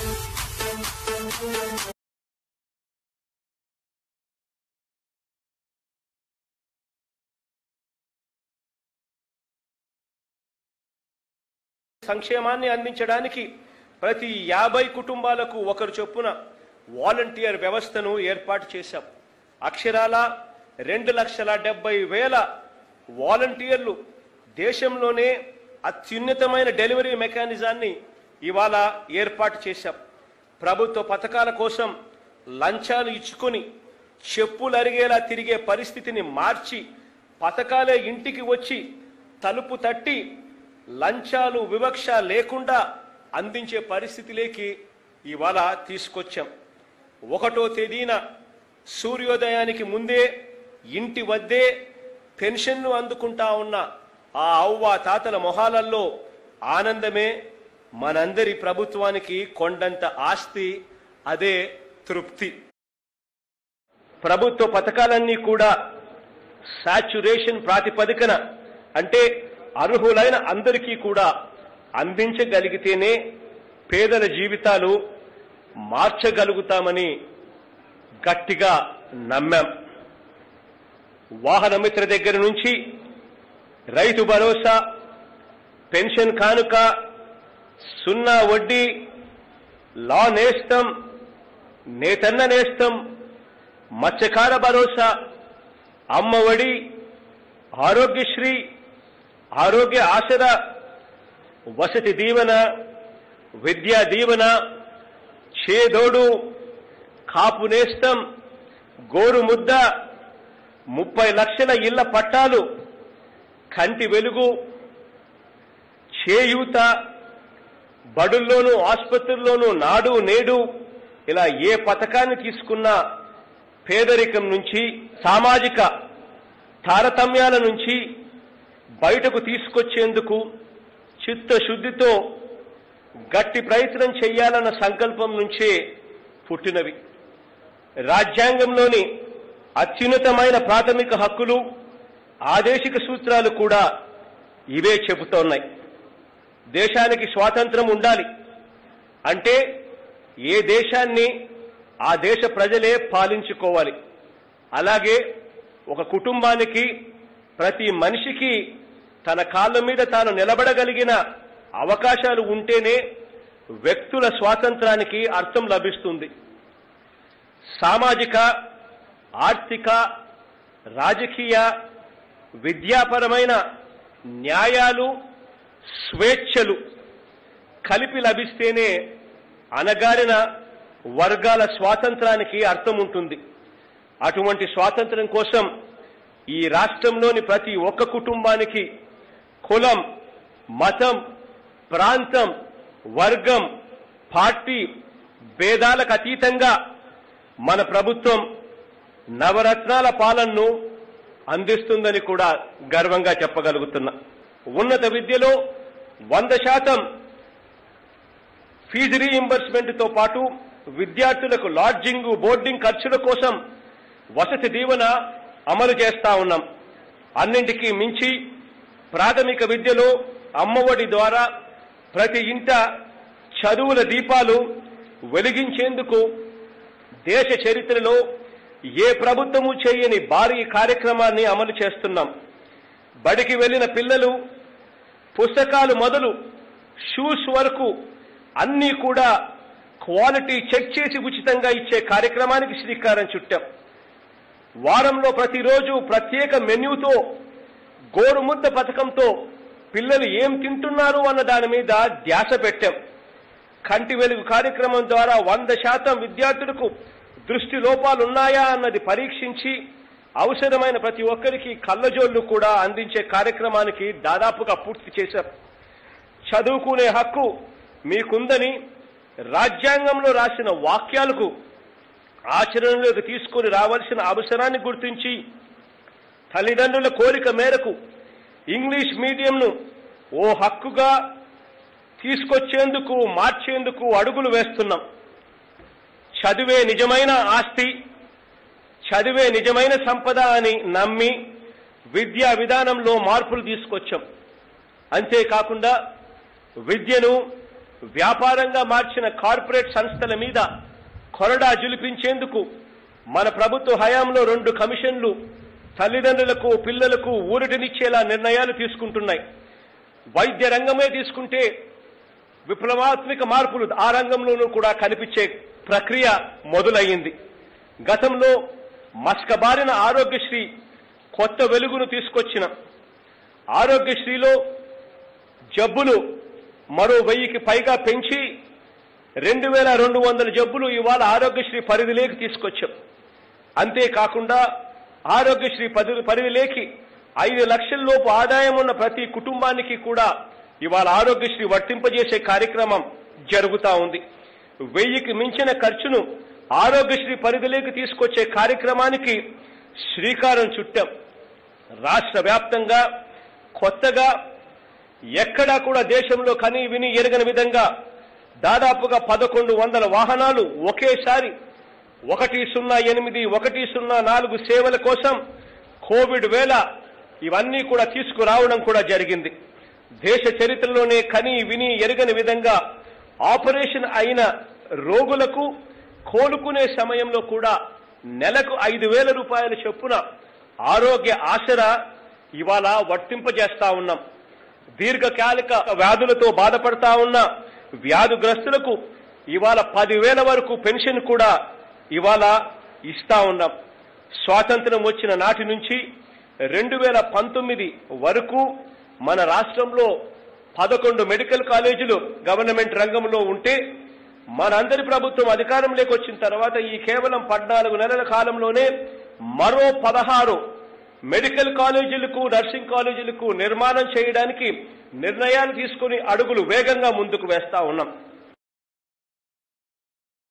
సంక్షేమాన్ని అందించడానికి ప్రతి యాభై కుటుంబాలకు ఒకరు చొప్పున వాలంటీర్ వ్యవస్థను ఏర్పాటు చేశాం అక్షరాల రెండు లక్షల డెబ్బై వేల వాలంటీర్లు దేశంలోనే అత్యున్నతమైన డెలివరీ మెకానిజాన్ని ఇవాళ ఏర్పాటు చేశాం ప్రభుత్వ పథకాల కోసం లంచాలు ఇచ్చుకొని చెప్పులు అరిగేలా తిరిగే పరిస్థితిని మార్చి పథకాలే ఇంటికి వచ్చి తలుపు తట్టి లంచాలు వివక్ష లేకుండా అందించే పరిస్థితిలోకి ఇవాళ తీసుకొచ్చాం ఒకటో తేదీన సూర్యోదయానికి ముందే ఇంటి వద్దే పెన్షన్ను అందుకుంటా ఉన్న ఆ అవ్వ తాతల మొహాలల్లో ఆనందమే మనందరి ప్రభుత్వానికి కొండంత ఆస్తి అదే తృప్తి ప్రభుత్వ పథకాలన్నీ కూడా సాచ్యురేషన్ ప్రాతిపదికన అంటే అర్హులైన అందరికీ కూడా అందించగలిగితేనే పేదల జీవితాలు మార్చగలుగుతామని గట్టిగా నమ్మాం వాహన మిత్ర దగ్గర నుంచి రైతు భరోసా పెన్షన్ కానుక సున్నా వడ్డీ లా నేస్తం నేతన్న నేస్తం మత్స్యకార భరోసా అమ్మఒడి ఆరోగ్యశ్రీ ఆరోగ్య ఆసరా వసతి దీవెన విద్యా దీవెన చేదోడు కాపు నేస్తం గోరు ముద్ద ముప్పై లక్షల ఇళ్ల పట్టాలు కంటి వెలుగు చేయూత బడుల్లోనూ ఆసుపత్రుల్లోనూ నాడు నేడు ఇలా ఏ పథకాన్ని తీసుకున్నా పేదరికం నుంచి సామాజిక తారతమ్యాల నుంచి బయటకు తీసుకొచ్చేందుకు చిత్తశుద్ధితో గట్టి ప్రయత్నం చేయాలన్న సంకల్పం నుంచే పుట్టినవి రాజ్యాంగంలోని అత్యున్నతమైన ప్రాథమిక హక్కులు ఆదేశిక సూత్రాలు కూడా ఇవే చెబుతోన్నాయి దేశానికి స్వాతంత్రం ఉండాలి అంటే ఏ దేశాన్ని ఆ దేశ ప్రజలే పాలించుకోవాలి అలాగే ఒక కుటుంబానికి ప్రతి మనిషికి తన కాళ్ళ మీద తాను నిలబడగలిగిన అవకాశాలు ఉంటేనే వ్యక్తుల స్వాతంత్రానికి అర్థం లభిస్తుంది సామాజిక ఆర్థిక రాజకీయ విద్యాపరమైన న్యాయాలు స్వేచ్ఛలు కలిపి లభిస్తేనే అనగారిన వర్గాల స్వాతంత్రానికి అర్థం ఉంటుంది అటువంటి స్వాతంత్రం కోసం ఈ రాష్ట్రంలోని ప్రతి ఒక్క కుటుంబానికి కులం మతం ప్రాంతం వర్గం పార్టీ భేదాలకు అతీతంగా మన ప్రభుత్వం నవరత్నాల పాలనను అందిస్తుందని కూడా గర్వంగా చెప్పగలుగుతున్నా ఉన్నత విద్యలో వంద శాతం ఫీజు రీఇంబర్స్మెంట్ తో పాటు విద్యార్థులకు లాడ్జింగ్ బోర్డింగ్ ఖర్చుల కోసం వసతి దీవెన అమలు చేస్తా ఉన్నాం అన్నింటికీ మించి ప్రాథమిక విద్యలో అమ్మఒడి ద్వారా ప్రతి ఇంట చదువుల దీపాలు వెలిగించేందుకు దేశ చరిత్రలో ఏ ప్రభుత్వము చేయని భారీ కార్యక్రమాన్ని అమలు చేస్తున్నాం బడికి వెళ్లిన పిల్లలు పుస్తకాలు మొదలు షూస్ వరకు అన్నీ కూడా క్వాలిటీ చెక్ చేసి ఉచితంగా ఇచ్చే కార్యక్రమానికి శ్రీకారం చుట్టాం వారంలో ప్రతిరోజు ప్రత్యేక మెన్యూతో గోరుముద్ద పథకంతో పిల్లలు ఏం తింటున్నారు అన్న దాని మీద ధ్యాస పెట్టాం కంటి వెలుగు కార్యక్రమం ద్వారా వంద శాతం విద్యార్థులకు దృష్టి లోపాలు ఉన్నాయా అన్నది పరీక్షించి అవసరమైన ప్రతి ఒక్కరికి కళ్ళజోళ్లు కూడా అందించే కార్యక్రమానికి దాదాపుగా పూర్తి చేశారు చదువుకునే హక్కు మీకుందని రాజ్యాంగంలో రాసిన వాక్యాలకు ఆచరణలోకి తీసుకొని రావాల్సిన అవసరాన్ని గుర్తించి తల్లిదండ్రుల కోరిక మేరకు ఇంగ్లీష్ మీడియంను ఓ హక్కుగా తీసుకొచ్చేందుకు మార్చేందుకు అడుగులు వేస్తున్నాం చదివే నిజమైన ఆస్తి చదివే నిజమైన సంపద అని నమ్మి విద్యా విధానంలో మార్పులు తీసుకొచ్చాం అంతేకాకుండా విద్యను వ్యాపారంగా మార్చిన కార్పొరేట్ సంస్థల మీద కొరడా జులిపించేందుకు మన ప్రభుత్వ హయాంలో రెండు కమిషన్లు తల్లిదండ్రులకు పిల్లలకు ఊరటనిచ్చేలా నిర్ణయాలు తీసుకుంటున్నాయి వైద్య రంగమే తీసుకుంటే విప్లవాత్మక మార్పులు ఆ రంగంలోనూ కూడా కనిపించే ప్రక్రియ మొదలయ్యింది గతంలో మస్కబారిన ఆరోగ్యశ్రీ కొత్త వెలుగును తీసుకొచ్చిన ఆరోగ్యశ్రీలో జబ్బులు మరో వెయ్యికి పైగా పెంచి రెండు వేల రెండు వందల జబ్బులు ఇవాళ ఆరోగ్యశ్రీ పరిధిలోకి తీసుకొచ్చాం అంతేకాకుండా ఆరోగ్యశ్రీ పది పరిధిలోకి ఐదు లక్షల లోపు ఆదాయం ఉన్న ప్రతి కుటుంబానికి కూడా ఇవాళ ఆరోగ్యశ్రీ వర్తింపజేసే కార్యక్రమం జరుగుతా ఉంది వెయ్యికి మించిన ఖర్చును ఆరోగ్యశ్రీ పరిధిలోకి తీసుకొచ్చే కార్యక్రమానికి శ్రీకారం చుట్టాం రాష్ట్ర వ్యాప్తంగా కొత్తగా ఎక్కడా కూడా దేశంలో కని విని ఎరగని విధంగా దాదాపుగా పదకొండు వందల వాహనాలు ఒకేసారి ఒకటి సున్నా ఎనిమిది ఒకటి సున్నా నాలుగు సేవల కోసం కోవిడ్ వేళ ఇవన్నీ కూడా తీసుకురావడం కూడా జరిగింది దేశ చరిత్రలోనే కని విని ఎరగని విధంగా ఆపరేషన్ అయిన రోగులకు కోలుకునే సమయంలో కూడా నెలకు ఐదు వేల రూపాయల చొప్పున ఆరోగ్య ఆసరా ఇవాళ వర్తింపజేస్తా ఉన్నాం దీర్ఘకాలిక వ్యాధులతో బాధపడతా ఉన్న వ్యాధిగ్రస్తులకు ఇవాళ పదివేల వరకు పెన్షన్ కూడా ఇవాళ ఇస్తా ఉన్నాం స్వాతంత్రం వచ్చిన నాటి నుంచి రెండు వేల పంతొమ్మిది వరకు మన రాష్ట్రంలో పదకొండు మెడికల్ కాలేజీలు గవర్నమెంట్ రంగంలో ఉంటే మనందరి ప్రభుత్వం అధికారంలోకి వచ్చిన తర్వాత ఈ కేవలం పద్నాలుగు నెలల కాలంలోనే మరో పదహారు మెడికల్ కాలేజీలకు నర్సింగ్ కాలేజీలకు నిర్మాణం చేయడానికి నిర్ణయాలు తీసుకుని అడుగులు వేగంగా ముందుకు వేస్తా ఉన్నాం